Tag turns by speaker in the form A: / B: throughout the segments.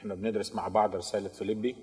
A: احنا بندرس مع بعض رسالة فيليبي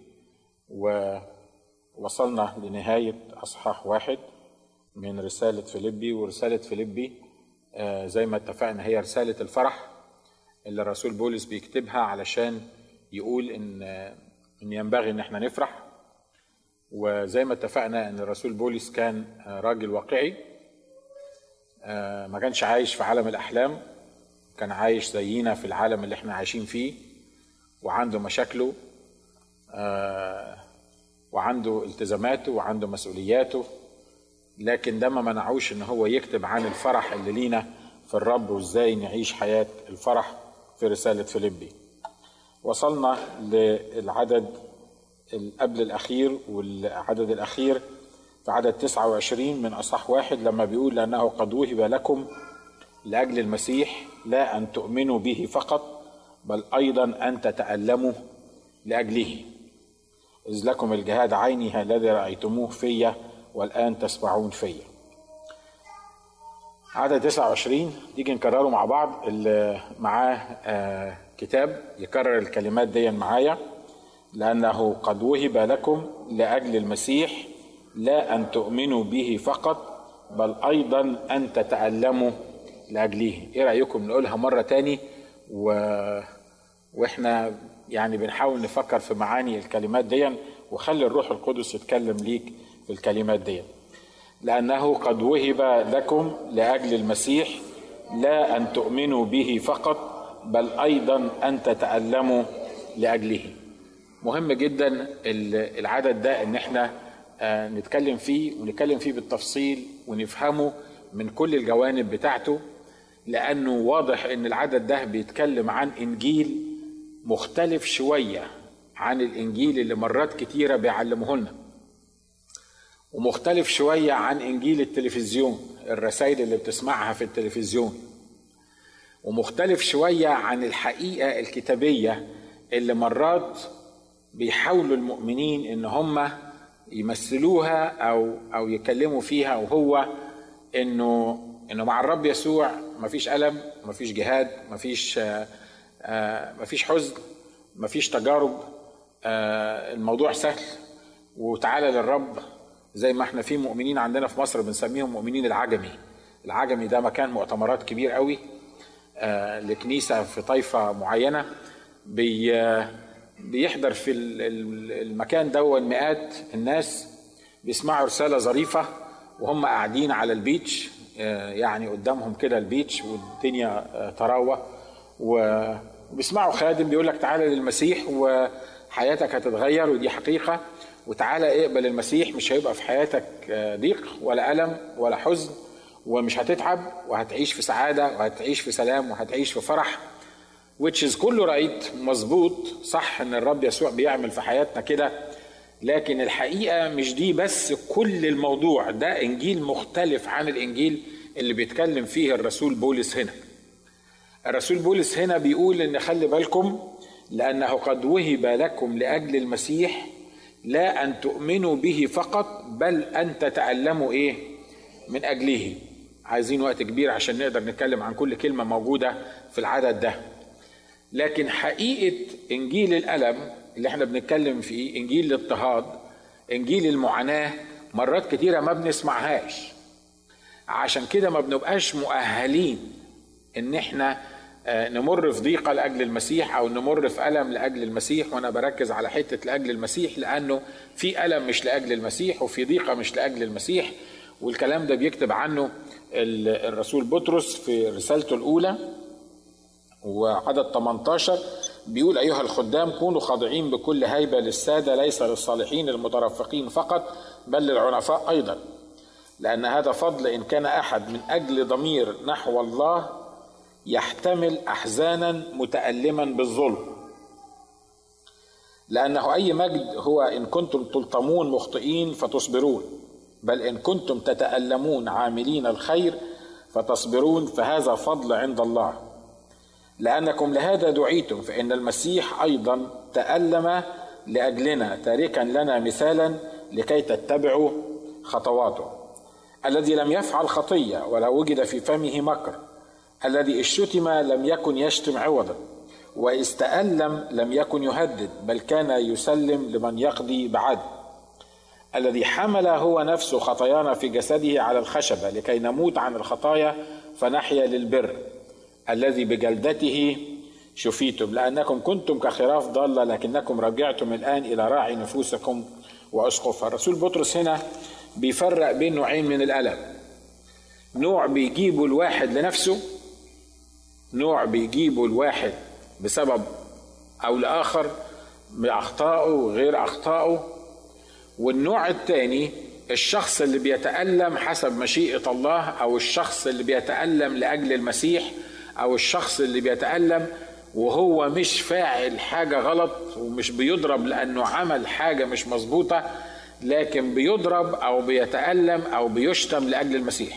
A: ووصلنا لنهاية أصحاح واحد من رسالة فيليبي ورسالة فيليبي آه، زي ما اتفقنا هي رسالة الفرح اللي الرسول بولس بيكتبها علشان يقول إن إن ينبغي إن احنا نفرح وزي ما اتفقنا إن الرسول بولس كان آه، راجل واقعي آه، ما كانش عايش في عالم الأحلام كان عايش زينا في العالم اللي احنا عايشين فيه وعنده مشاكله آه، وعنده التزاماته وعنده مسؤولياته لكن ده ما منعوش ان هو يكتب عن الفرح اللي لينا في الرب وازاي نعيش حياة الفرح في رسالة فيليبي وصلنا للعدد قبل الأخير والعدد الأخير في عدد 29 من أصح واحد لما بيقول لأنه قد وهب لكم لأجل المسيح لا أن تؤمنوا به فقط بل أيضا أن تتألموا لأجله إذ لكم الجهاد عيني الذي رأيتموه في والآن تسمعون في عدد 29 تيجي نكرره مع بعض اللي معاه آه كتاب يكرر الكلمات دي معايا لأنه قد وهب لكم لأجل المسيح لا أن تؤمنوا به فقط بل أيضا أن تتألموا لأجله إيه رأيكم نقولها مرة تاني و... وإحنا يعني بنحاول نفكر في معاني الكلمات دي وخلي الروح القدس يتكلم ليك في الكلمات دي لأنه قد وهب لكم لأجل المسيح لا أن تؤمنوا به فقط بل أيضا أن تتألموا لأجله مهم جدا العدد ده ان احنا نتكلم فيه ونتكلم فيه بالتفصيل ونفهمه من كل الجوانب بتاعته لانه واضح ان العدد ده بيتكلم عن انجيل مختلف شويه عن الانجيل اللي مرات كتيره بيعلمه لنا ومختلف شويه عن انجيل التلفزيون الرسائل اللي بتسمعها في التلفزيون ومختلف شويه عن الحقيقه الكتابيه اللي مرات بيحاولوا المؤمنين ان هم يمثلوها او او يكلموا فيها وهو انه انه مع الرب يسوع مفيش الم مفيش جهاد مفيش آآ آآ مفيش حزن مفيش تجارب الموضوع سهل وتعالى للرب زي ما احنا في مؤمنين عندنا في مصر بنسميهم مؤمنين العجمي العجمي ده مكان مؤتمرات كبير قوي لكنيسه في طائفه معينه بي بيحضر في المكان ده مئات الناس بيسمعوا رساله ظريفه وهم قاعدين على البيتش يعني قدامهم كده البيتش والدنيا تراوة وبيسمعوا خادم بيقول لك تعالى للمسيح وحياتك هتتغير ودي حقيقة وتعالى اقبل المسيح مش هيبقى في حياتك ضيق ولا ألم ولا حزن ومش هتتعب وهتعيش في سعادة وهتعيش في سلام وهتعيش في فرح which is كله رايت مظبوط صح ان الرب يسوع بيعمل في حياتنا كده لكن الحقيقه مش دي بس كل الموضوع ده انجيل مختلف عن الانجيل اللي بيتكلم فيه الرسول بولس هنا الرسول بولس هنا بيقول ان خلي بالكم لانه قد وهب لكم لاجل المسيح لا ان تؤمنوا به فقط بل ان تتالموا ايه من اجله عايزين وقت كبير عشان نقدر نتكلم عن كل كلمه موجوده في العدد ده لكن حقيقة إنجيل الألم اللي احنا بنتكلم فيه إنجيل الاضطهاد إنجيل المعاناة مرات كتيرة ما بنسمعهاش عشان كده ما بنبقاش مؤهلين إن احنا نمر في ضيقة لأجل المسيح أو نمر في ألم لأجل المسيح وأنا بركز على حتة لأجل المسيح لأنه في ألم مش لأجل المسيح وفي ضيقة مش لأجل المسيح والكلام ده بيكتب عنه الرسول بطرس في رسالته الأولى وعدد 18 بيقول أيها الخدام كونوا خاضعين بكل هيبة للسادة ليس للصالحين المترفقين فقط بل للعنفاء أيضا لأن هذا فضل إن كان أحد من أجل ضمير نحو الله يحتمل أحزانا متألما بالظلم لأنه أي مجد هو إن كنتم تلطمون مخطئين فتصبرون بل إن كنتم تتألمون عاملين الخير فتصبرون فهذا فضل عند الله لأنكم لهذا دعيتم فإن المسيح أيضا تألم لأجلنا تاركا لنا مثالا لكي تتبعوا خطواته الذي لم يفعل خطية ولا وجد في فمه مكر الذي اشتم لم يكن يشتم عوضا وإذ تألم لم يكن يهدد بل كان يسلم لمن يقضي بعدل الذي حمل هو نفسه خطايانا في جسده على الخشبة لكي نموت عن الخطايا فنحيا للبر الذي بجلدته شفيتم لأنكم كنتم كخراف ضالة لكنكم رجعتم الآن إلى راعي نفوسكم وأسقفها الرسول بطرس هنا بيفرق بين نوعين من الألم نوع بيجيبه الواحد لنفسه نوع بيجيبه الواحد بسبب أو لآخر بأخطائه وغير أخطائه والنوع الثاني الشخص اللي بيتألم حسب مشيئة الله أو الشخص اللي بيتألم لأجل المسيح أو الشخص اللي بيتألم وهو مش فاعل حاجة غلط ومش بيضرب لأنه عمل حاجة مش مظبوطة لكن بيضرب أو بيتألم أو بيشتم لأجل المسيح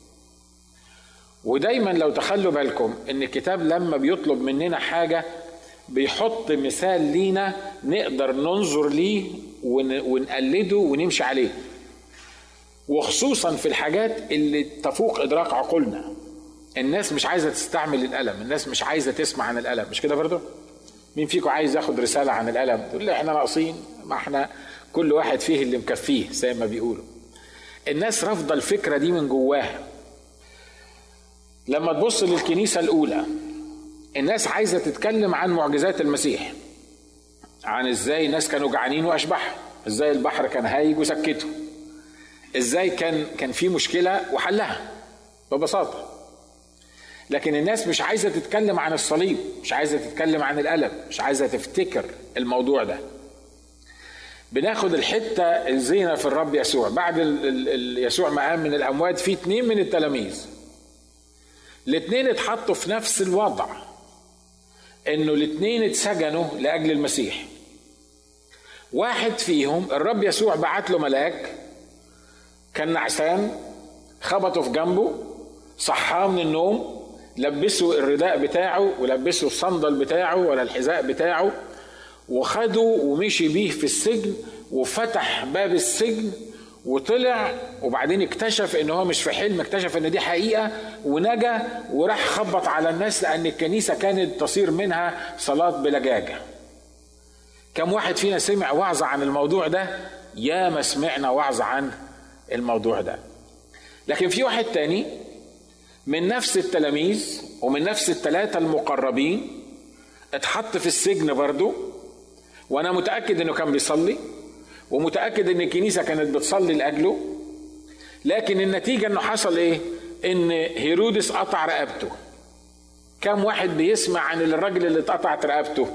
A: ودايما لو تخلوا بالكم ان الكتاب لما بيطلب مننا حاجة بيحط مثال لينا نقدر ننظر ليه ونقلده ونمشي عليه وخصوصا في الحاجات اللي تفوق ادراك عقولنا الناس مش عايزه تستعمل الالم الناس مش عايزه تسمع عن الالم مش كده برضه مين فيكم عايز ياخد رساله عن الالم تقول لي احنا ناقصين ما احنا كل واحد فيه اللي مكفيه زي ما بيقولوا الناس رافضه الفكره دي من جواها لما تبص للكنيسه الاولى الناس عايزه تتكلم عن معجزات المسيح عن ازاي الناس كانوا جعانين واشبح ازاي البحر كان هايج وسكته ازاي كان كان في مشكله وحلها ببساطه لكن الناس مش عايزه تتكلم عن الصليب مش عايزه تتكلم عن الالم مش عايزه تفتكر الموضوع ده بناخد الحته الزينه في الرب يسوع بعد ال ال يسوع ما قام من الاموات في اتنين من التلاميذ الاتنين اتحطوا في نفس الوضع انه الاتنين اتسجنوا لاجل المسيح واحد فيهم الرب يسوع بعت له ملاك كان نعسان خبطه في جنبه صحاه من النوم لبسه الرداء بتاعه ولبسه الصندل بتاعه ولا الحذاء بتاعه وخده ومشي بيه في السجن وفتح باب السجن وطلع وبعدين اكتشف ان هو مش في حلم اكتشف ان دي حقيقه ونجا وراح خبط على الناس لان الكنيسه كانت تصير منها صلاه بلجاجه كم واحد فينا سمع وعظه عن الموضوع ده يا ما سمعنا وعظه عن الموضوع ده لكن في واحد تاني من نفس التلاميذ ومن نفس الثلاثه المقربين اتحط في السجن برضه وانا متاكد انه كان بيصلي ومتاكد ان الكنيسه كانت بتصلي لاجله لكن النتيجه انه حصل ايه ان هيرودس قطع رقبته كم واحد بيسمع عن الراجل اللي اتقطعت رقبته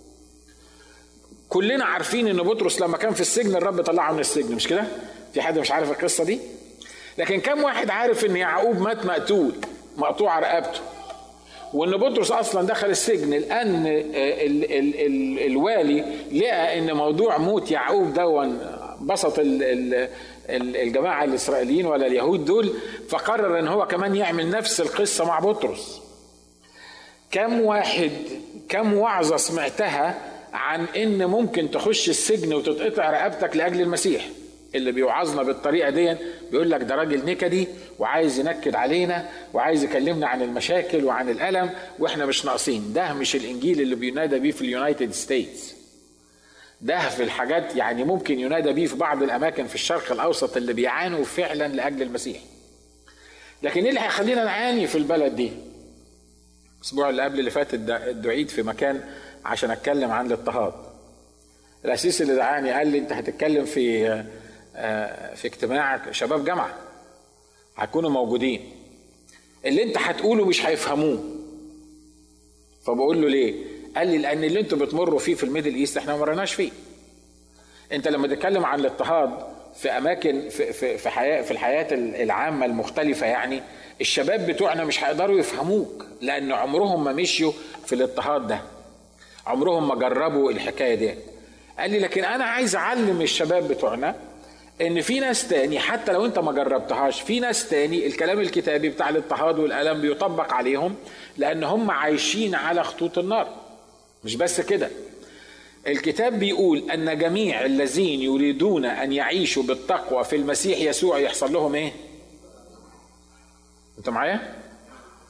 A: كلنا عارفين ان بطرس لما كان في السجن الرب طلعه من السجن مش كده في حد مش عارف القصه دي لكن كم واحد عارف ان يعقوب مات مقتول مقطوع رقبته وان بطرس اصلا دخل السجن لان ال ال ال الوالي لقى ان موضوع موت يعقوب دون بسط ال ال الجماعه الاسرائيليين ولا اليهود دول فقرر ان هو كمان يعمل نفس القصه مع بطرس كم واحد كم وعظه سمعتها عن ان ممكن تخش السجن وتتقطع رقبتك لاجل المسيح اللي بيوعظنا بالطريقه دي بيقول لك ده راجل نكدي وعايز ينكد علينا وعايز يكلمنا عن المشاكل وعن الالم واحنا مش ناقصين ده مش الانجيل اللي بينادى بيه في اليونايتد ستيتس ده في الحاجات يعني ممكن ينادى بيه في بعض الاماكن في الشرق الاوسط اللي بيعانوا فعلا لاجل المسيح لكن ايه اللي هيخلينا نعاني في البلد دي الاسبوع اللي قبل اللي فات دعيت في مكان عشان اتكلم عن الاضطهاد الاسيس اللي دعاني قال لي انت هتتكلم في في اجتماع شباب جامعه هيكونوا موجودين اللي انت هتقوله مش هيفهموه فبقول له ليه قال لي لان اللي انتوا بتمروا فيه في الميدل ايست احنا ما مرناش فيه انت لما تتكلم عن الاضطهاد في اماكن في في في حياه في الحياه العامه المختلفه يعني الشباب بتوعنا مش هيقدروا يفهموك لان عمرهم ما مشيوا في الاضطهاد ده عمرهم ما جربوا الحكايه دي قال لي لكن انا عايز اعلم الشباب بتوعنا ان في ناس تاني حتى لو انت ما جربتهاش في ناس تاني الكلام الكتابي بتاع الاضطهاد والالم بيطبق عليهم لان هم عايشين على خطوط النار مش بس كده الكتاب بيقول ان جميع الذين يريدون ان يعيشوا بالتقوى في المسيح يسوع يحصل لهم ايه انت معايا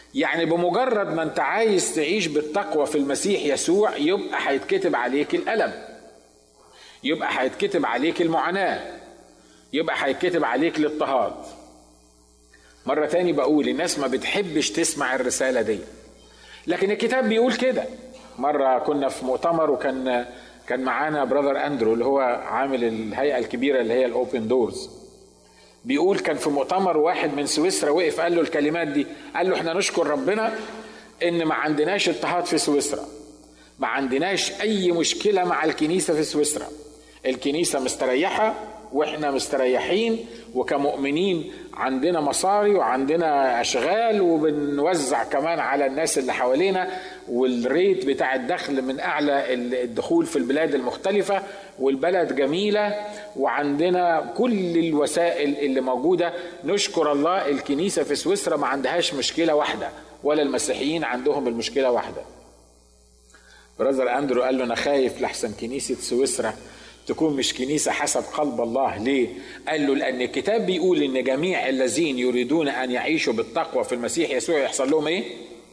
A: يعني بمجرد ما انت عايز تعيش بالتقوى في المسيح يسوع يبقى هيتكتب عليك الألم يبقى هيتكتب عليك المعاناة يبقى هيتكتب عليك الاضطهاد مرة تاني بقول الناس ما بتحبش تسمع الرسالة دي لكن الكتاب بيقول كده مرة كنا في مؤتمر وكان كان معانا براذر اندرو اللي هو عامل الهيئة الكبيرة اللي هي الاوبن دورز بيقول كان في مؤتمر واحد من سويسرا وقف قال له الكلمات دي قال له احنا نشكر ربنا ان ما عندناش اضطهاد في سويسرا ما عندناش اي مشكله مع الكنيسه في سويسرا الكنيسه مستريحه واحنا مستريحين وكمؤمنين عندنا مصاري وعندنا اشغال وبنوزع كمان على الناس اللي حوالينا والريت بتاع الدخل من اعلى الدخول في البلاد المختلفه والبلد جميله وعندنا كل الوسائل اللي موجوده نشكر الله الكنيسه في سويسرا ما عندهاش مشكله واحده ولا المسيحيين عندهم المشكله واحده براذر اندرو قال له انا خايف لحسن كنيسه سويسرا تكون مش كنيسة حسب قلب الله ليه؟ قال له لأن الكتاب بيقول إن جميع الذين يريدون أن يعيشوا بالتقوى في المسيح يسوع يحصل لهم إيه؟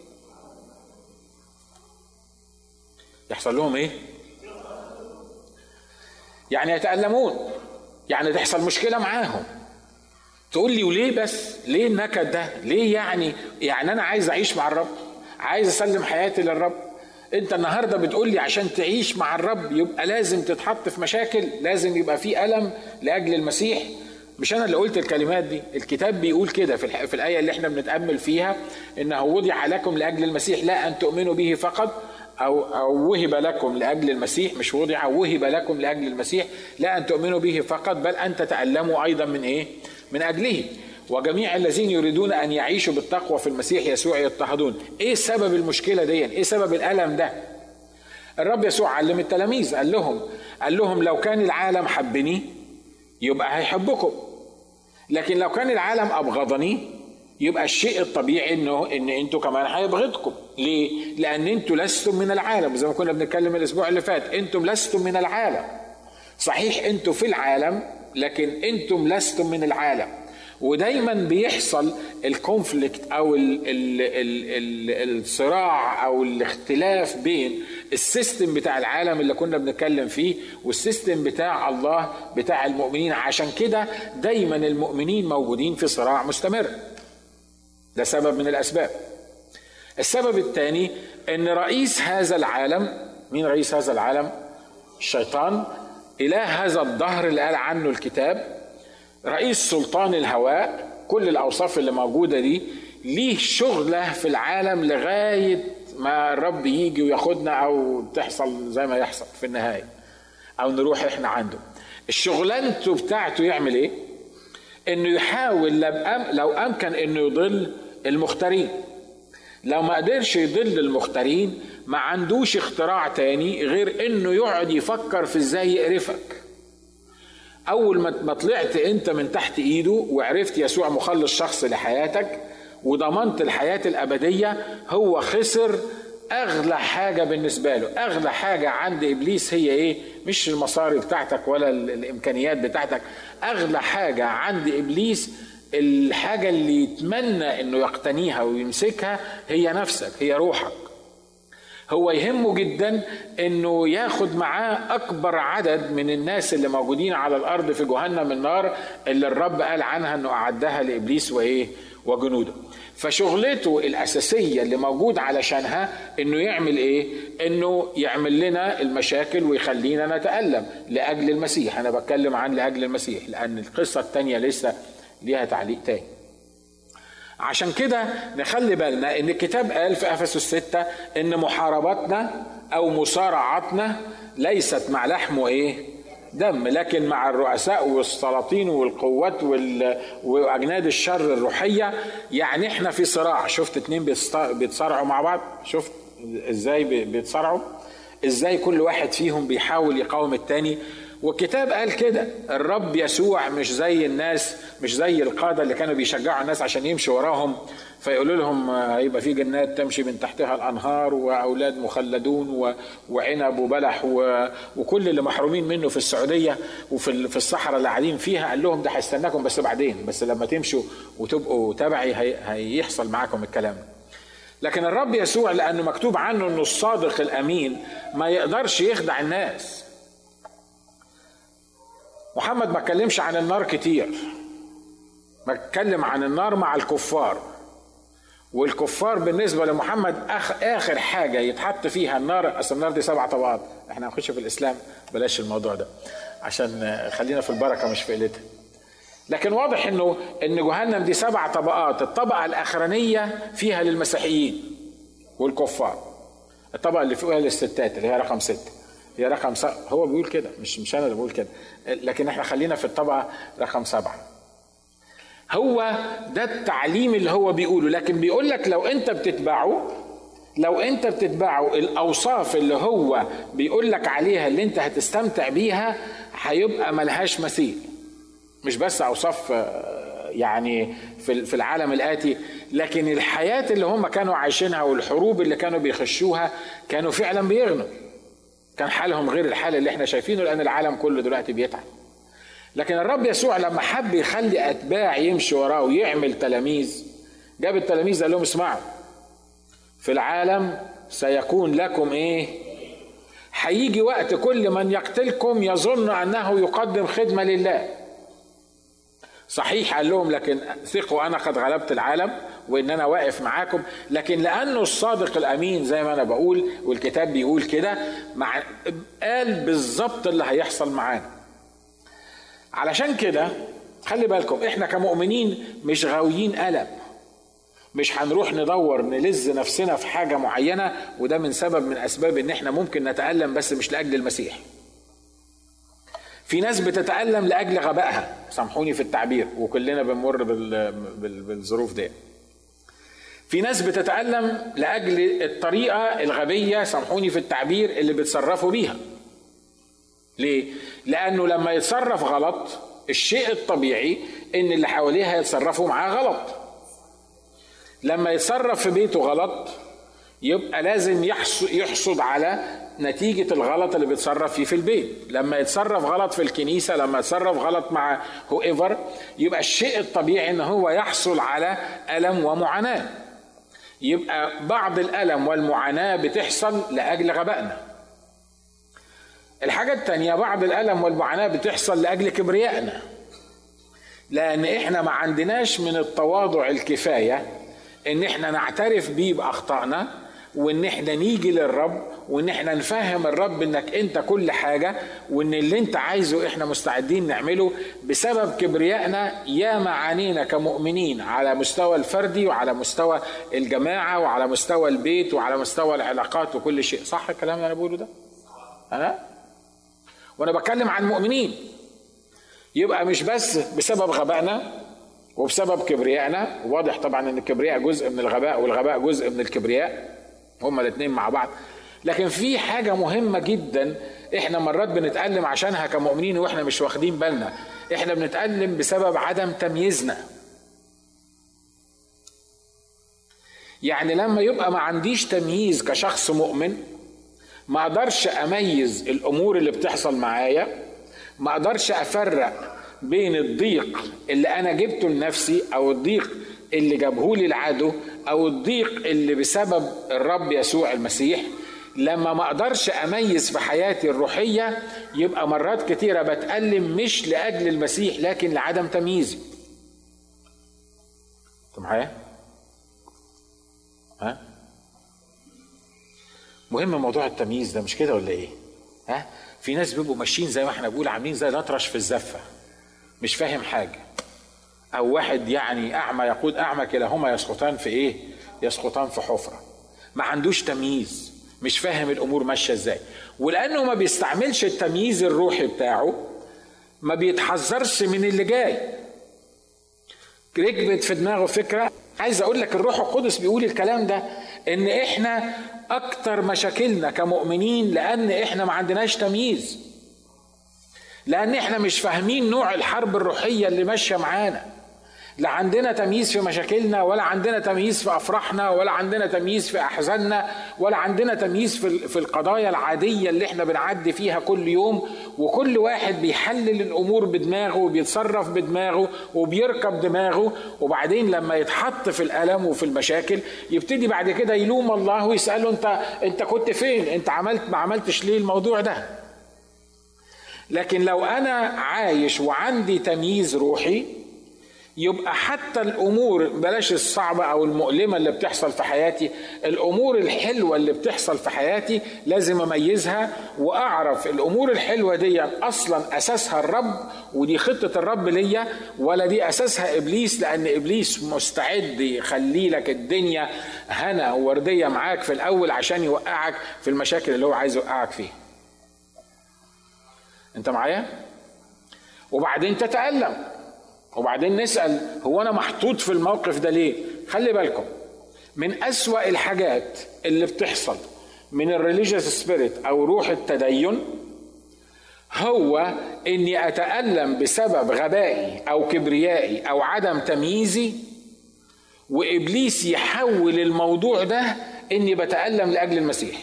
A: يحصل لهم إيه؟ يعني يتألمون يعني تحصل مشكلة معاهم تقول لي وليه بس؟ ليه النكد ده؟ ليه يعني؟ يعني أنا عايز أعيش مع الرب عايز أسلم حياتي للرب انت النهارده بتقول لي عشان تعيش مع الرب يبقى لازم تتحط في مشاكل لازم يبقى في الم لاجل المسيح مش انا اللي قلت الكلمات دي الكتاب بيقول كده في, في الايه اللي احنا بنتامل فيها انه وضع لكم لاجل المسيح لا ان تؤمنوا به فقط او او وهب لكم لاجل المسيح مش وضع وهب لكم لاجل المسيح لا ان تؤمنوا به فقط بل ان تتالموا ايضا من ايه من اجله وجميع الذين يريدون ان يعيشوا بالتقوى في المسيح يسوع يضطهدون ايه سبب المشكله دي ايه سبب الالم ده الرب يسوع علم التلاميذ قال لهم قال لهم لو كان العالم حبني يبقى هيحبكم لكن لو كان العالم ابغضني يبقى الشيء الطبيعي انه ان انتوا كمان هيبغضكم ليه لان انتوا لستم من العالم زي ما كنا بنتكلم الاسبوع اللي فات انتم لستم من العالم صحيح انتوا في العالم لكن انتم لستم من العالم ودايما بيحصل الكونفليكت او ال ال ال ال الصراع او الاختلاف بين السيستم بتاع العالم اللي كنا بنتكلم فيه والسيستم بتاع الله بتاع المؤمنين عشان كده دايما المؤمنين موجودين في صراع مستمر ده سبب من الاسباب السبب الثاني ان رئيس هذا العالم مين رئيس هذا العالم الشيطان اله هذا الظهر اللي قال عنه الكتاب رئيس سلطان الهواء كل الاوصاف اللي موجوده دي ليه شغله في العالم لغايه ما الرب يجي وياخدنا او تحصل زي ما يحصل في النهايه او نروح احنا عنده الشغلانته بتاعته يعمل ايه انه يحاول لو امكن انه يضل المختارين لو ما قدرش يضل المختارين ما عندوش اختراع تاني غير انه يقعد يفكر في ازاي يقرفك اول ما طلعت انت من تحت ايده وعرفت يسوع مخلص شخص لحياتك وضمنت الحياه الابديه هو خسر اغلى حاجه بالنسبه له اغلى حاجه عند ابليس هي ايه مش المصاري بتاعتك ولا الامكانيات بتاعتك اغلى حاجه عند ابليس الحاجه اللي يتمنى انه يقتنيها ويمسكها هي نفسك هي روحك هو يهمه جدا انه ياخد معاه اكبر عدد من الناس اللي موجودين على الارض في جهنم النار اللي الرب قال عنها انه اعدها لابليس وايه وجنوده فشغلته الاساسيه اللي موجود علشانها انه يعمل ايه انه يعمل لنا المشاكل ويخلينا نتالم لاجل المسيح انا بتكلم عن لاجل المسيح لان القصه الثانيه لسه ليها تعليق تاني عشان كده نخلي بالنا ان الكتاب قال في افسس الستة ان محاربتنا او مصارعتنا ليست مع لحم وايه دم لكن مع الرؤساء والسلاطين والقوات واجناد الشر الروحيه يعني احنا في صراع شفت اتنين بيتصارعوا مع بعض شفت ازاي بيتصارعوا ازاي كل واحد فيهم بيحاول يقاوم التاني والكتاب قال كده الرب يسوع مش زي الناس مش زي القادة اللي كانوا بيشجعوا الناس عشان يمشوا وراهم فيقولوا لهم هيبقى في جنات تمشي من تحتها الأنهار وأولاد مخلدون وعنب وبلح وكل اللي محرومين منه في السعودية وفي في الصحراء اللي قاعدين فيها قال لهم ده هيستناكم بس بعدين بس لما تمشوا وتبقوا تبعي هيحصل معاكم الكلام لكن الرب يسوع لانه مكتوب عنه انه الصادق الامين ما يقدرش يخدع الناس محمد ما اتكلمش عن النار كتير ما اتكلم عن النار مع الكفار والكفار بالنسبة لمحمد أخ آخر حاجة يتحط فيها النار أصل النار دي سبع طبقات احنا هنخش في الإسلام بلاش الموضوع ده عشان خلينا في البركة مش في قلتها لكن واضح انه ان جهنم دي سبع طبقات الطبقة الأخرانية فيها للمسيحيين والكفار الطبقة اللي فوقها للستات اللي هي رقم ستة هي رقم س... هو بيقول كده مش مش انا اللي بقول كده لكن احنا خلينا في الطبقة رقم سبعة هو ده التعليم اللي هو بيقوله لكن بيقول لك لو انت بتتبعه لو انت بتتبعه الاوصاف اللي هو بيقول لك عليها اللي انت هتستمتع بيها هيبقى ملهاش مثيل مش بس اوصاف يعني في في العالم الاتي لكن الحياه اللي هم كانوا عايشينها والحروب اللي كانوا بيخشوها كانوا فعلا بيغنوا كان حالهم غير الحال اللي احنا شايفينه لان العالم كله دلوقتي بيتعب لكن الرب يسوع لما حب يخلي اتباع يمشي وراه ويعمل تلاميذ جاب التلاميذ قال لهم اسمعوا في العالم سيكون لكم ايه هيجي وقت كل من يقتلكم يظن انه يقدم خدمه لله صحيح قال لهم لكن ثقوا انا قد غلبت العالم وان انا واقف معاكم لكن لانه الصادق الامين زي ما انا بقول والكتاب بيقول كده مع قال بالظبط اللي هيحصل معانا علشان كده خلي بالكم احنا كمؤمنين مش غاويين ألم مش هنروح ندور نلز نفسنا في حاجة معينة وده من سبب من أسباب إن إحنا ممكن نتألم بس مش لأجل المسيح. في ناس بتتألم لأجل غبائها، سامحوني في التعبير وكلنا بنمر بالظروف دي. في ناس بتتألم لأجل الطريقة الغبية سامحوني في التعبير اللي بيتصرفوا بيها. ليه؟ لأنه لما يتصرف غلط الشيء الطبيعي إن اللي حواليه هيتصرفوا معاه غلط. لما يتصرف في بيته غلط يبقى لازم يحصد على نتيجة الغلط اللي بيتصرف فيه في البيت لما يتصرف غلط في الكنيسة لما يتصرف غلط مع هو ايفر يبقى الشيء الطبيعي ان هو يحصل على ألم ومعاناة يبقى بعض الألم والمعاناة بتحصل لأجل غبائنا الحاجة التانية بعض الألم والمعاناة بتحصل لأجل كبريائنا لأن إحنا ما عندناش من التواضع الكفاية إن إحنا نعترف بيه بأخطائنا وإن إحنا نيجي للرب وإن إحنا نفهم الرب إنك أنت كل حاجة وإن اللي أنت عايزه إحنا مستعدين نعمله بسبب كبريائنا يا معانينا كمؤمنين على مستوى الفردي وعلى مستوى الجماعة وعلى مستوى البيت وعلى مستوى العلاقات وكل شيء صح الكلام اللي أنا بقوله ده؟ أنا؟ وانا بتكلم عن مؤمنين يبقى مش بس بسبب غبائنا وبسبب كبريائنا واضح طبعا ان الكبرياء جزء من الغباء والغباء جزء من الكبرياء هما الاثنين مع بعض لكن في حاجة مهمة جدا احنا مرات بنتألم عشانها كمؤمنين واحنا مش واخدين بالنا احنا بنتألم بسبب عدم تمييزنا يعني لما يبقى ما عنديش تمييز كشخص مؤمن ما اقدرش اميز الامور اللي بتحصل معايا ما اقدرش افرق بين الضيق اللي انا جبته لنفسي او الضيق اللي جابه لي العدو او الضيق اللي بسبب الرب يسوع المسيح لما ما اقدرش اميز في حياتي الروحيه يبقى مرات كتيره بتالم مش لاجل المسيح لكن لعدم تمييزي انت معايا ها مهم موضوع التمييز ده مش كده ولا ايه ها في ناس بيبقوا ماشيين زي ما احنا بنقول عاملين زي الاطرش في الزفه مش فاهم حاجه او واحد يعني اعمى يقود اعمى كلاهما يسقطان في ايه يسقطان في حفره ما عندوش تمييز مش فاهم الامور ماشيه ازاي ولانه ما بيستعملش التمييز الروحي بتاعه ما بيتحذرش من اللي جاي ركبت في دماغه فكره عايز اقول لك الروح القدس بيقول الكلام ده ان احنا اكتر مشاكلنا كمؤمنين لان احنا ما عندناش تمييز لان احنا مش فاهمين نوع الحرب الروحيه اللي ماشيه معانا لا عندنا تمييز في مشاكلنا ولا عندنا تمييز في افراحنا ولا عندنا تمييز في احزاننا ولا عندنا تمييز في في القضايا العاديه اللي احنا بنعدي فيها كل يوم وكل واحد بيحلل الامور بدماغه وبيتصرف بدماغه وبيركب دماغه وبعدين لما يتحط في الالم وفي المشاكل يبتدي بعد كده يلوم الله ويساله انت انت كنت فين انت عملت ما عملتش ليه الموضوع ده لكن لو انا عايش وعندي تمييز روحي يبقى حتى الامور بلاش الصعبه او المؤلمه اللي بتحصل في حياتي الامور الحلوه اللي بتحصل في حياتي لازم اميزها واعرف الامور الحلوه دي اصلا اساسها الرب ودي خطه الرب ليا ولا دي اساسها ابليس لان ابليس مستعد يخلي لك الدنيا هنا وورديه معاك في الاول عشان يوقعك في المشاكل اللي هو عايز يوقعك فيها انت معايا وبعدين تتالم وبعدين نسال هو انا محطوط في الموقف ده ليه خلي بالكم من اسوا الحاجات اللي بتحصل من الريليجيوس سبيريت او روح التدين هو اني اتالم بسبب غبائي او كبريائي او عدم تمييزي وابليس يحول الموضوع ده اني بتالم لاجل المسيح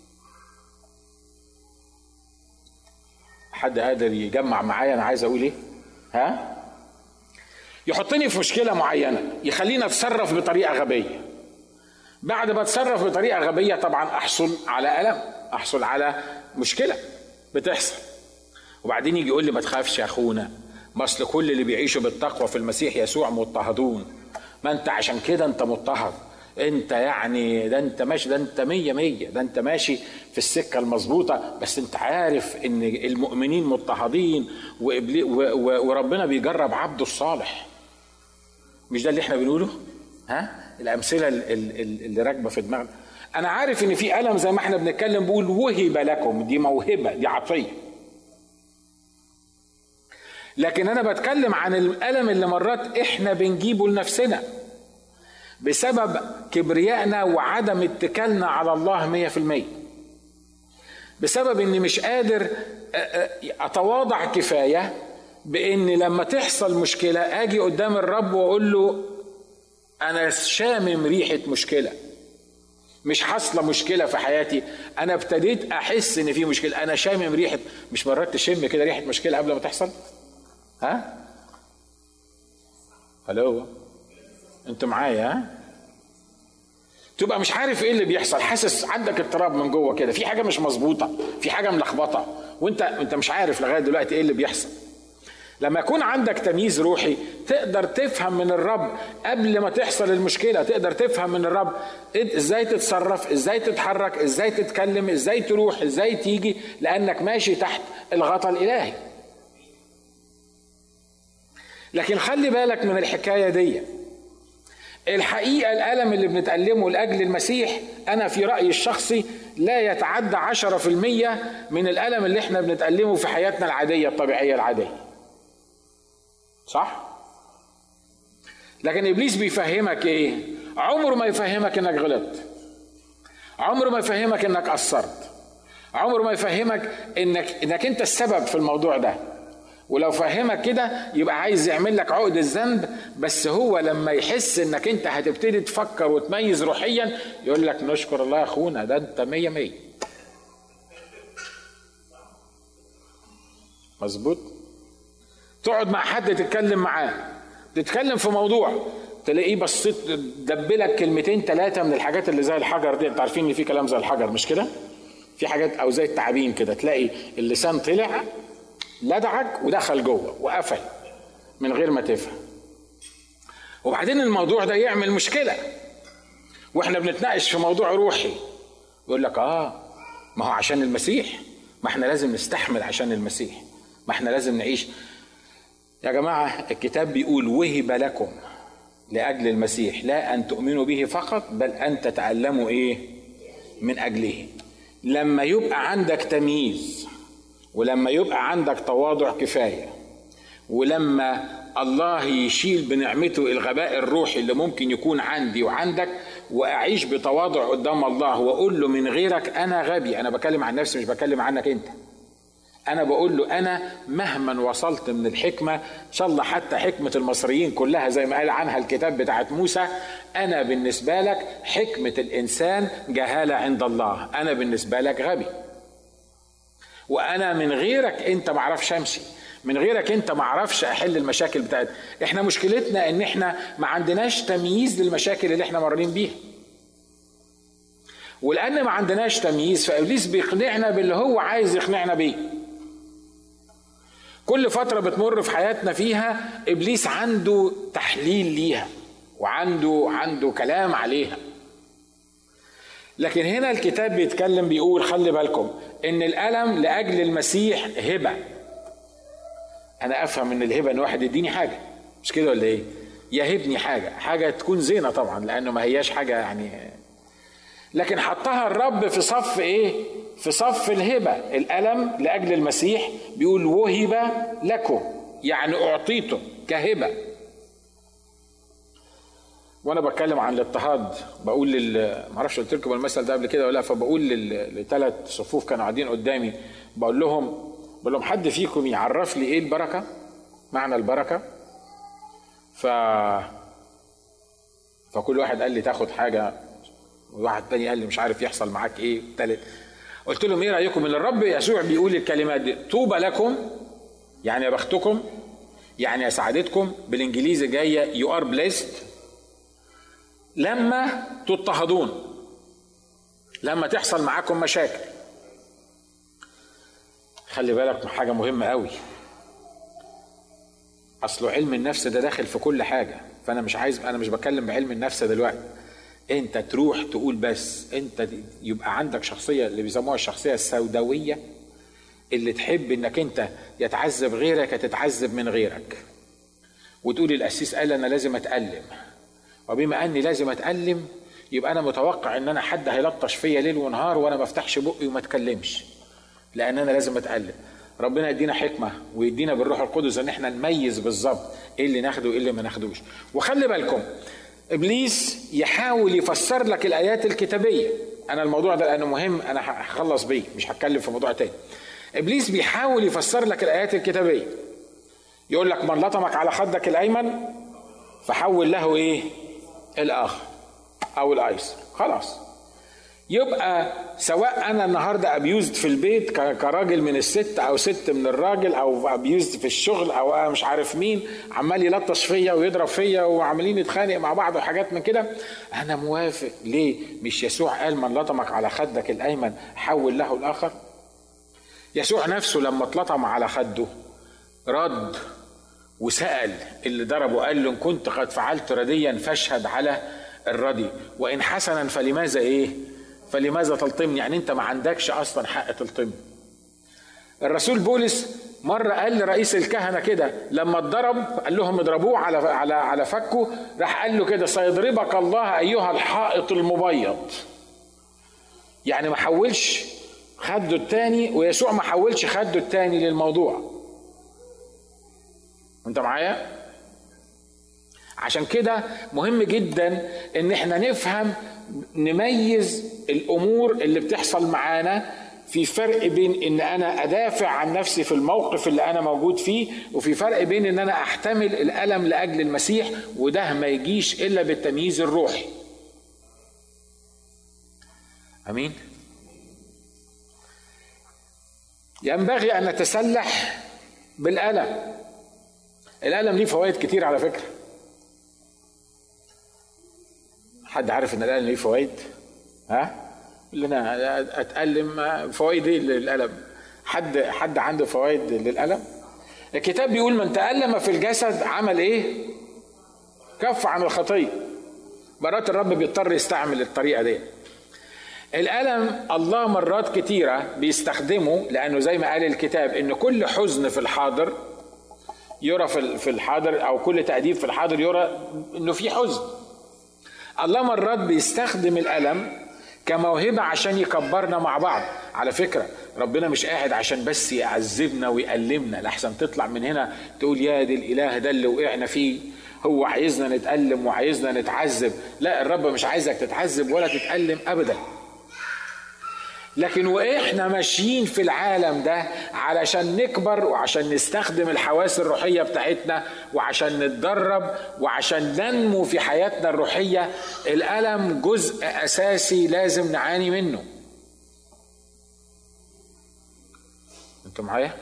A: حد قادر يجمع معايا انا عايز اقول ايه ها يحطني في مشكله معينه يخليني اتصرف بطريقه غبيه بعد ما اتصرف بطريقه غبيه طبعا احصل على الم احصل على مشكله بتحصل وبعدين يجي يقول لي ما تخافش يا اخونا ما اصل كل اللي بيعيشوا بالتقوى في المسيح يسوع مضطهدون ما انت عشان كده انت مضطهد انت يعني ده انت ماشي ده انت مية مية ده انت ماشي في السكة المظبوطة بس انت عارف ان المؤمنين مضطهدين وربنا بيجرب عبده الصالح مش ده اللي احنا بنقوله ها الامثله اللي راكبه في دماغنا انا عارف ان في الم زي ما احنا بنتكلم بقول وهب لكم دي موهبه دي عطيه لكن انا بتكلم عن الالم اللي مرات احنا بنجيبه لنفسنا بسبب كبريائنا وعدم اتكالنا على الله مية في المية بسبب اني مش قادر اتواضع كفايه بان لما تحصل مشكله اجي قدام الرب واقول له انا شامم ريحه مشكله مش حاصله مشكله في حياتي انا ابتديت احس ان في مشكله انا شامم ريحه مش مرات تشم كده ريحه مشكله قبل ما تحصل ها الو انت معايا ها تبقى مش عارف ايه اللي بيحصل حاسس عندك اضطراب من جوه كده في حاجه مش مظبوطه في حاجه ملخبطه وانت انت مش عارف لغايه دلوقتي ايه اللي بيحصل لما يكون عندك تمييز روحي تقدر تفهم من الرب قبل ما تحصل المشكلة تقدر تفهم من الرب ازاي تتصرف ازاي تتحرك ازاي تتكلم ازاي تروح ازاي تيجي لانك ماشي تحت الغطاء الالهي لكن خلي بالك من الحكاية دي الحقيقة الألم اللي بنتألمه لأجل المسيح أنا في رأيي الشخصي لا يتعدى عشرة في المية من الألم اللي احنا بنتألمه في حياتنا العادية الطبيعية العادية صح؟ لكن ابليس بيفهمك ايه؟ عمره ما يفهمك انك غلطت. عمره ما يفهمك انك قصرت. عمره ما يفهمك انك انك انت السبب في الموضوع ده. ولو فهمك كده يبقى عايز يعمل لك عقد الذنب بس هو لما يحس انك انت هتبتدي تفكر وتميز روحيا يقول لك نشكر الله يا اخونا ده انت مية مية مظبوط تقعد مع حد تتكلم معاه تتكلم في موضوع تلاقيه بصيت دبلك كلمتين ثلاثة من الحاجات اللي زي الحجر دي انت عارفين ان في كلام زي الحجر مش كده؟ في حاجات او زي التعابين كده تلاقي اللسان طلع لدعك ودخل جوه وقفل من غير ما تفهم وبعدين الموضوع ده يعمل مشكلة واحنا بنتناقش في موضوع روحي يقول لك اه ما هو عشان المسيح ما احنا لازم نستحمل عشان المسيح ما احنا لازم نعيش يا جماعة الكتاب بيقول وهب لكم لأجل المسيح لا أن تؤمنوا به فقط بل أن تتعلموا إيه من أجله لما يبقى عندك تمييز ولما يبقى عندك تواضع كفاية ولما الله يشيل بنعمته الغباء الروحي اللي ممكن يكون عندي وعندك واعيش بتواضع قدام الله واقول له من غيرك انا غبي انا بكلم عن نفسي مش بكلم عنك انت انا بقول له انا مهما وصلت من الحكمه ان شاء الله حتى حكمه المصريين كلها زي ما قال عنها الكتاب بتاعت موسى انا بالنسبه لك حكمه الانسان جهاله عند الله انا بالنسبه لك غبي وانا من غيرك انت معرفش امشي من غيرك انت معرفش احل المشاكل بتاعتنا احنا مشكلتنا ان احنا ما عندناش تمييز للمشاكل اللي احنا مارين بيها ولان ما عندناش تمييز فابليس بيقنعنا باللي هو عايز يقنعنا بيه كل فترة بتمر في حياتنا فيها إبليس عنده تحليل ليها وعنده عنده كلام عليها لكن هنا الكتاب بيتكلم بيقول خلي بالكم إن الألم لأجل المسيح هبة أنا أفهم إن الهبة إن واحد يديني حاجة مش كده ولا إيه؟ يهبني حاجة حاجة تكون زينة طبعا لأنه ما هياش حاجة يعني لكن حطها الرب في صف إيه؟ في صف الهبة الألم لأجل المسيح بيقول وهب لكم يعني أعطيتم كهبة وانا بتكلم عن الاضطهاد بقول لل معرفش قلت لكم المثل ده قبل كده ولا لا فبقول لثلاث صفوف كانوا قاعدين قدامي بقول لهم بقول لهم حد فيكم يعرف لي ايه البركه معنى البركه ف فكل واحد قال لي تاخد حاجه وواحد تاني قال لي مش عارف يحصل معاك ايه تالت قلت لهم ايه رايكم ان الرب يسوع بيقول الكلمات دي طوبى لكم يعني يا بختكم يعني يا سعادتكم بالانجليزي جايه يو ار بليست لما تضطهدون لما تحصل معاكم مشاكل خلي بالك من حاجه مهمه قوي اصله علم النفس ده داخل في كل حاجه فانا مش عايز انا مش بتكلم بعلم النفس دلوقتي انت تروح تقول بس انت يبقى عندك شخصيه اللي بيسموها الشخصيه السوداويه اللي تحب انك انت يتعذب غيرك يتتعذب من غيرك وتقول القسيس قال انا لازم اتالم وبما اني لازم اتالم يبقى انا متوقع ان انا حد هيلطش فيا ليل ونهار وانا ما افتحش بقي وما اتكلمش لان انا لازم اتالم ربنا يدينا حكمه ويدينا بالروح القدس ان احنا نميز بالظبط ايه اللي ناخده وايه اللي ما ناخدوش وخلي بالكم ابليس يحاول يفسر لك الايات الكتابيه انا الموضوع ده لانه مهم انا هخلص بيه مش هتكلم في موضوع تاني ابليس بيحاول يفسر لك الايات الكتابيه يقول لك من لطمك على خدك الايمن فحول له ايه الاخر او الايسر خلاص يبقى سواء انا النهارده ابيوزد في البيت كراجل من الست او ست من الراجل او ابيوزد في الشغل او أنا مش عارف مين عمال يلطش فيا ويضرب فيا وعمالين نتخانق مع بعض وحاجات من كده انا موافق ليه مش يسوع قال من لطمك على خدك الايمن حول له الاخر يسوع نفسه لما اتلطم على خده رد وسأل اللي ضربه قال له إن كنت قد فعلت رديا فاشهد على الردي وإن حسنا فلماذا إيه؟ فلماذا تلطمني؟ يعني أنت ما عندكش أصلا حق تلطمني. الرسول بولس مرة قال لرئيس الكهنة كده لما اتضرب قال لهم اضربوه على على على فكه راح قال له كده سيضربك الله أيها الحائط المبيض. يعني ما حولش خده التاني ويسوع ما حولش خده التاني للموضوع. انت معايا عشان كده مهم جدا ان احنا نفهم نميز الامور اللي بتحصل معانا في فرق بين ان انا ادافع عن نفسي في الموقف اللي انا موجود فيه وفي فرق بين ان انا احتمل الالم لاجل المسيح وده ما يجيش الا بالتمييز الروحي امين ينبغي ان نتسلح بالالم الالم ليه فوائد كتير على فكره حد عارف ان الالم ليه فوائد ها لنا اتالم فوائد ايه للالم حد حد عنده فوائد للالم الكتاب بيقول من تالم في الجسد عمل ايه كف عن الخطيه مرات الرب بيضطر يستعمل الطريقه دي الألم الله مرات كتيرة بيستخدمه لأنه زي ما قال الكتاب إن كل حزن في الحاضر يرى في الحاضر او كل تأديب في الحاضر يرى انه في حزن الله مرات بيستخدم الالم كموهبه عشان يكبرنا مع بعض على فكره ربنا مش قاعد عشان بس يعذبنا ويألمنا لحسن تطلع من هنا تقول يا دي الاله ده اللي وقعنا فيه هو عايزنا نتألم وعايزنا نتعذب لا الرب مش عايزك تتعذب ولا تتألم ابدا لكن واحنا ماشيين في العالم ده علشان نكبر وعشان نستخدم الحواس الروحيه بتاعتنا وعشان نتدرب وعشان ننمو في حياتنا الروحيه الالم جزء اساسي لازم نعاني منه انتوا معايا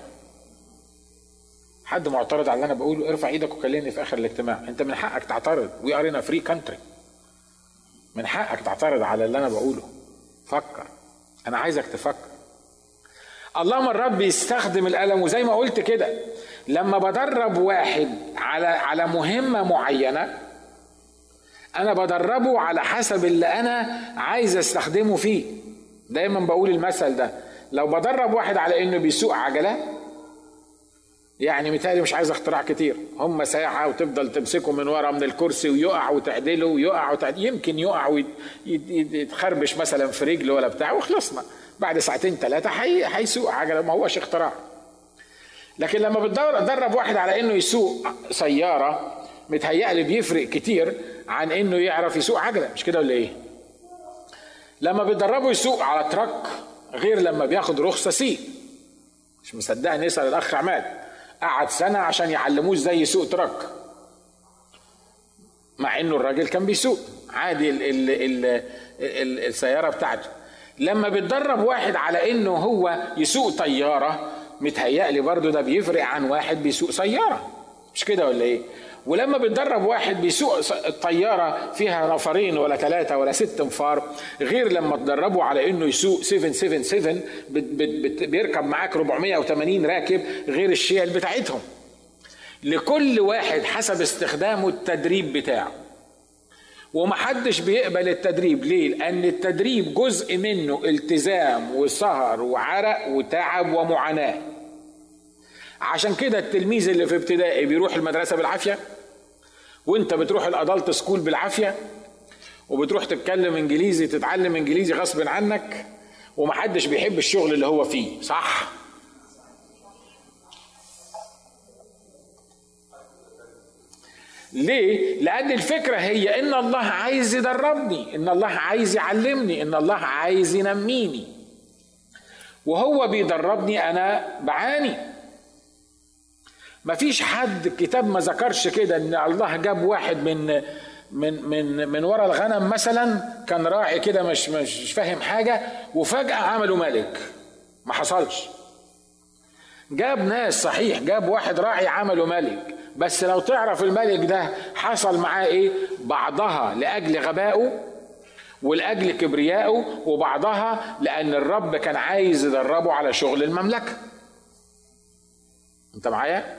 A: حد معترض على اللي انا بقوله ارفع ايدك وكلمني في اخر الاجتماع انت من حقك تعترض وي ار ان فري كانتري من حقك تعترض على اللي انا بقوله فكر انا عايزك تفكر الله مرات بيستخدم الالم وزي ما قلت كده لما بدرب واحد على على مهمه معينه انا بدربه على حسب اللي انا عايز استخدمه فيه دايما بقول المثل ده لو بدرب واحد على انه بيسوق عجله يعني متهيألي مش عايز اختراع كتير هم ساعة وتفضل تمسكه من ورا من الكرسي ويقع وتعدله ويقع وتعدله يمكن يقع ويتخربش مثلا في رجله ولا بتاع وخلصنا بعد ساعتين ثلاثة هيسوق عجلة ما هوش اختراع لكن لما بتدرب واحد على انه يسوق سيارة متهيألي بيفرق كتير عن انه يعرف يسوق عجلة مش كده ولا ايه؟ لما بتدربه يسوق على تراك غير لما بياخد رخصة سي مش مصدقني نسأل الأخ عماد قعد سنة عشان يعلموه ازاي يسوق تراك مع انه الراجل كان بيسوق عادي ال ال ال ال السيارة بتاعته لما بتدرب واحد على انه هو يسوق طيارة متهيألي برضه ده بيفرق عن واحد بيسوق سيارة مش كده ولا ايه ولما بتدرب واحد بيسوق الطياره فيها نفرين ولا ثلاثه ولا ست انفار غير لما تدربه على انه يسوق 777 بت بت بيركب معاك 480 راكب غير الشيل بتاعتهم لكل واحد حسب استخدامه التدريب بتاعه ومحدش بيقبل التدريب ليه لان التدريب جزء منه التزام وسهر وعرق وتعب ومعاناه عشان كده التلميذ اللي في ابتدائي بيروح المدرسه بالعافيه وانت بتروح الادلت سكول بالعافيه وبتروح تتكلم انجليزي تتعلم انجليزي غصب عنك ومحدش بيحب الشغل اللي هو فيه صح ليه؟ لأن الفكرة هي إن الله عايز يدربني، إن الله عايز يعلمني، إن الله عايز ينميني. وهو بيدربني أنا بعاني. مفيش حد الكتاب ما ذكرش كده ان الله جاب واحد من من من من ورا الغنم مثلا كان راعي كده مش مش فاهم حاجه وفجاه عمله ملك ما حصلش جاب ناس صحيح جاب واحد راعي عمله ملك بس لو تعرف الملك ده حصل معاه ايه بعضها لاجل غبائه ولاجل كبريائه وبعضها لان الرب كان عايز يدربه على شغل المملكه انت معايا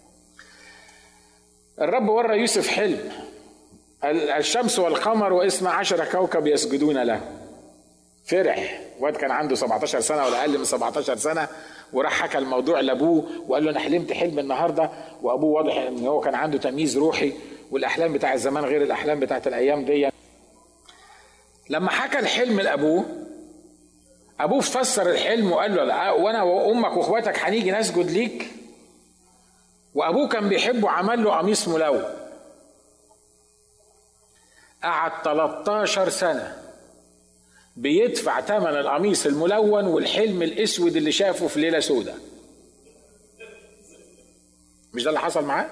A: الرب ورى يوسف حلم الشمس والقمر واثنى عشر كوكب يسجدون له فرح واد كان عنده 17 سنه ولا اقل من 17 سنه وراح حكى الموضوع لابوه وقال له انا حلمت حلم النهارده وابوه واضح ان هو كان عنده تمييز روحي والاحلام بتاع الزمان غير الاحلام بتاعت الايام دي لما حكى الحلم لابوه ابوه فسر الحلم وقال له لا وانا وامك واخواتك هنيجي نسجد ليك وابوه كان بيحبه عمل له قميص ملون قعد 13 سنه بيدفع ثمن القميص الملون والحلم الاسود اللي شافه في ليله سوداء مش ده اللي حصل معاه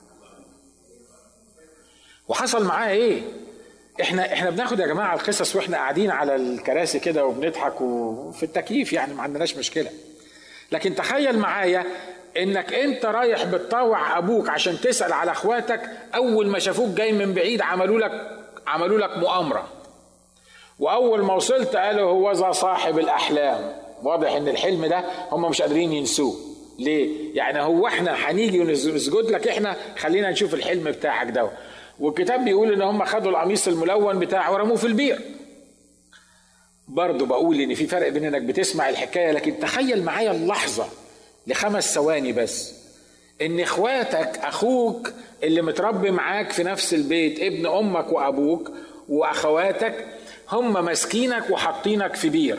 A: وحصل معاه ايه احنا احنا بناخد يا جماعه القصص واحنا قاعدين على الكراسي كده وبنضحك وفي التكييف يعني ما عندناش مشكله لكن تخيل معايا انك انت رايح بتطاوع ابوك عشان تسال على اخواتك اول ما شافوك جاي من بعيد عملوا لك عملوا لك مؤامره واول ما وصلت قالوا هو ذا صاحب الاحلام واضح ان الحلم ده هم مش قادرين ينسوه ليه يعني هو احنا هنيجي ونسجد لك احنا خلينا نشوف الحلم بتاعك ده والكتاب بيقول ان هم خدوا القميص الملون بتاعه ورموه في البير برضه بقول ان في فرق بين انك بتسمع الحكايه لكن تخيل معايا اللحظه لخمس ثواني بس ان اخواتك اخوك اللي متربي معاك في نفس البيت ابن امك وابوك واخواتك هم ماسكينك وحاطينك في بير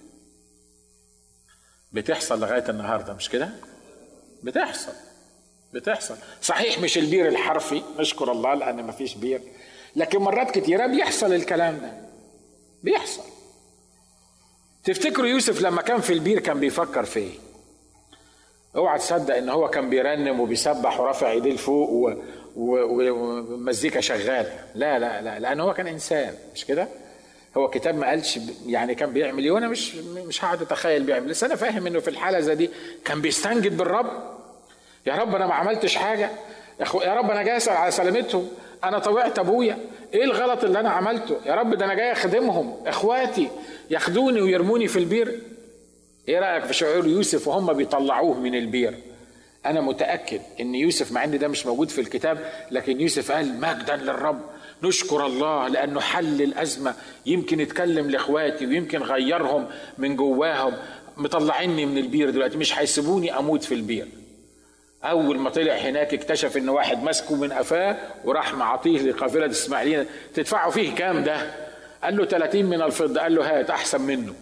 A: بتحصل لغايه النهارده مش كده بتحصل بتحصل صحيح مش البير الحرفي نشكر الله لان مفيش بير لكن مرات كتيره بيحصل الكلام ده بيحصل تفتكروا يوسف لما كان في البير كان بيفكر في ايه اوعى تصدق ان هو كان بيرنم وبيسبح ورافع ايديه لفوق ومزيكا شغاله لا لا لا لان هو كان انسان مش كده هو كتاب ما قالش يعني كان بيعمل ايه وانا مش مش هقعد اتخيل بيعمل بس انا فاهم انه في الحاله زي دي كان بيستنجد بالرب يا رب انا ما عملتش حاجه يا رب انا جاي اسال على سلامتهم انا طوعت ابويا ايه الغلط اللي انا عملته يا رب ده انا جاي اخدمهم اخواتي ياخدوني ويرموني في البير ايه رايك في شعور يوسف وهم بيطلعوه من البير انا متاكد ان يوسف مع ان ده مش موجود في الكتاب لكن يوسف قال مجدا للرب نشكر الله لانه حل الازمه يمكن يتكلم لاخواتي ويمكن غيرهم من جواهم مطلعيني من البير دلوقتي مش هيسيبوني اموت في البير اول ما طلع هناك اكتشف ان واحد ماسكه من قفاه وراح معطيه لقافله اسماعيليه تدفعوا فيه كام ده قال له 30 من الفضه قال له هات احسن منه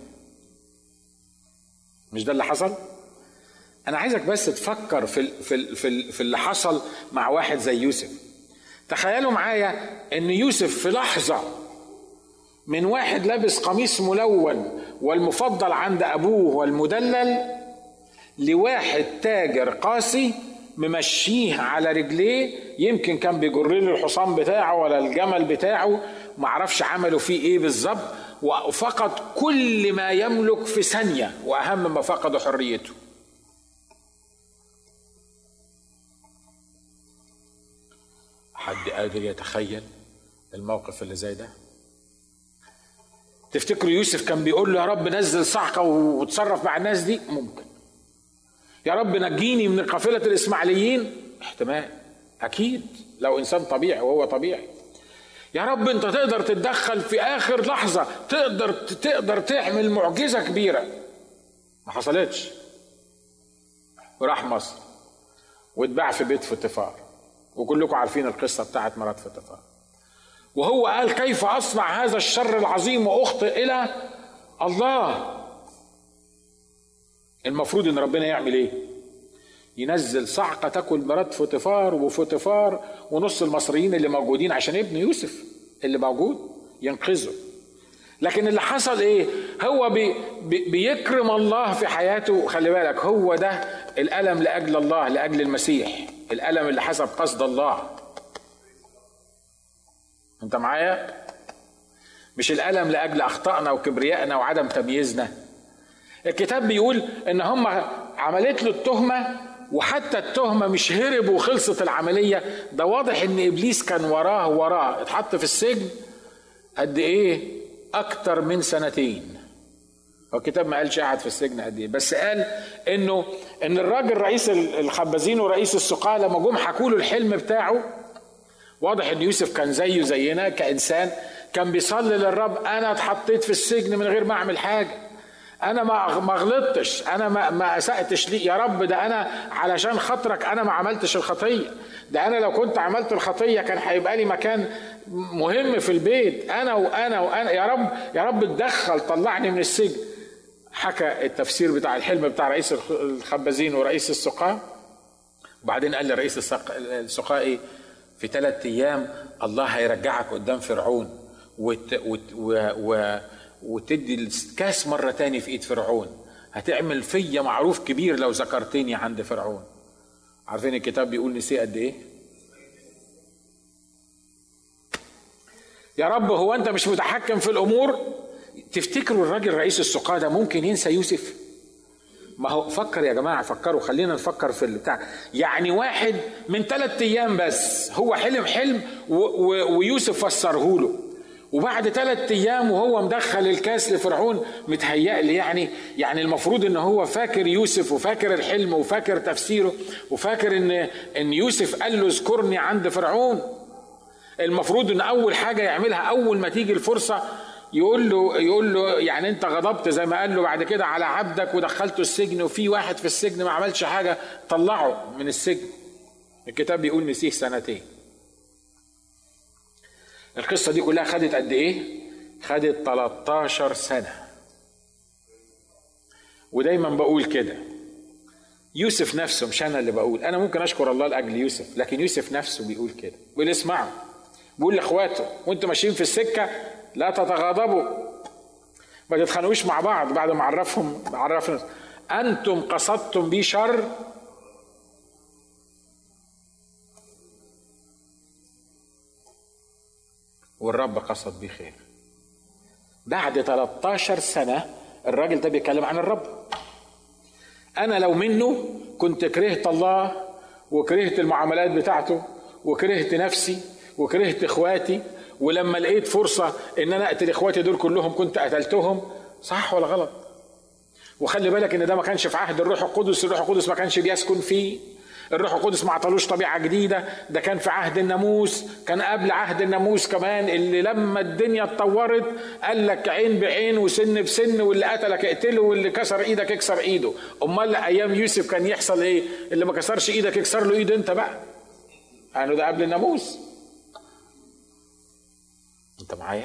A: مش ده اللي حصل انا عايزك بس تفكر في في في, في اللي حصل مع واحد زي يوسف تخيلوا معايا ان يوسف في لحظه من واحد لابس قميص ملون والمفضل عند ابوه والمدلل لواحد تاجر قاسي ممشيه على رجليه يمكن كان بيجر له الحصان بتاعه ولا الجمل بتاعه معرفش عملوا فيه ايه بالظبط وفقد كل ما يملك في ثانيه واهم ما فقد حريته حد قادر يتخيل الموقف اللي زي ده تفتكروا يوسف كان بيقول له يا رب نزل صعقة وتصرف مع الناس دي ممكن يا رب نجيني من قافلة الإسماعيليين احتمال أكيد لو إنسان طبيعي وهو طبيعي يا رب أنت تقدر تتدخل في آخر لحظة تقدر تقدر تعمل معجزة كبيرة ما حصلتش وراح مصر واتباع في بيت فطفار وكلكم عارفين القصة بتاعت مرات فطفار وهو قال كيف أصنع هذا الشر العظيم وأخطئ إلى الله المفروض ان ربنا يعمل ايه ينزل صعقه تاكل مرات فوتيفار وفوتيفار ونص المصريين اللي موجودين عشان ابن يوسف اللي موجود ينقذه لكن اللي حصل ايه هو بي بي بيكرم الله في حياته خلي بالك هو ده الالم لاجل الله لاجل المسيح الالم اللي حسب قصد الله انت معايا مش الالم لاجل اخطائنا وكبريائنا وعدم تمييزنا الكتاب بيقول ان هم عملت له التهمه وحتى التهمه مش هرب وخلصت العمليه ده واضح ان ابليس كان وراه وراه اتحط في السجن قد ايه اكتر من سنتين هو الكتاب ما قالش قعد في السجن قد ايه بس قال انه ان الراجل رئيس الخبازين ورئيس السقاة لما جم حكوا له الحلم بتاعه واضح ان يوسف كان زيه زينا كانسان كان بيصلي للرب انا اتحطيت في السجن من غير ما اعمل حاجه انا ما ما غلطتش انا ما ما اساتش ليه يا رب ده انا علشان خاطرك انا ما عملتش الخطيه ده انا لو كنت عملت الخطيه كان هيبقى لي مكان مهم في البيت انا وانا وانا يا رب يا رب اتدخل طلعني من السجن حكى التفسير بتاع الحلم بتاع رئيس الخبازين ورئيس السقاة وبعدين قال لرئيس السقاة ايه في ثلاث ايام الله هيرجعك قدام فرعون وت وت و و وتدي الكاس مرة تاني في ايد فرعون هتعمل فيا معروف كبير لو ذكرتني عند فرعون عارفين الكتاب بيقول نسيه قد ايه يا رب هو انت مش متحكم في الامور تفتكروا الراجل رئيس السقاة ده ممكن ينسى يوسف ما هو فكر يا جماعة فكروا خلينا نفكر في البتاع يعني واحد من ثلاثة أيام بس هو حلم حلم و و ويوسف فسره له وبعد ثلاث ايام وهو مدخل الكاس لفرعون متهيألي يعني يعني المفروض ان هو فاكر يوسف وفاكر الحلم وفاكر تفسيره وفاكر ان ان يوسف قال له اذكرني عند فرعون المفروض ان اول حاجه يعملها اول ما تيجي الفرصه يقول له يقول له يعني انت غضبت زي ما قال له بعد كده على عبدك ودخلته السجن وفي واحد في السجن ما عملش حاجه طلعه من السجن الكتاب بيقول نسيه سنتين القصة دي كلها خدت قد إيه؟ خدت 13 سنة ودايما بقول كده يوسف نفسه مش أنا اللي بقول أنا ممكن أشكر الله لأجل يوسف لكن يوسف نفسه بيقول كده بيقول اسمعوا بيقول لإخواته وأنتوا ماشيين في السكة لا تتغاضبوا ما تتخانقوش مع بعض بعد ما عرفهم عرفنا انتم قصدتم بي شر والرب قصد بيه خير بعد 13 سنة الراجل ده بيتكلم عن الرب أنا لو منه كنت كرهت الله وكرهت المعاملات بتاعته وكرهت نفسي وكرهت اخواتي ولما لقيت فرصة ان انا اقتل اخواتي دول كلهم كنت قتلتهم صح ولا غلط وخلي بالك ان ده ما كانش في عهد الروح القدس الروح القدس ما كانش بيسكن فيه الروح القدس ما عطلوش طبيعه جديده ده كان في عهد الناموس كان قبل عهد الناموس كمان اللي لما الدنيا اتطورت قال لك عين بعين وسن بسن واللي قتلك اقتله واللي كسر ايدك اكسر ايده امال ايام يوسف كان يحصل ايه اللي ما كسرش ايدك اكسر له ايد انت بقى يعني ده قبل الناموس انت معايا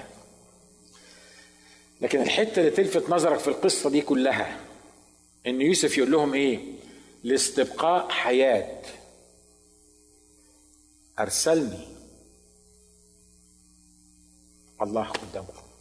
A: لكن الحته اللي تلفت نظرك في القصه دي كلها ان يوسف يقول لهم ايه لاستبقاء حياه ارسلني الله قدامكم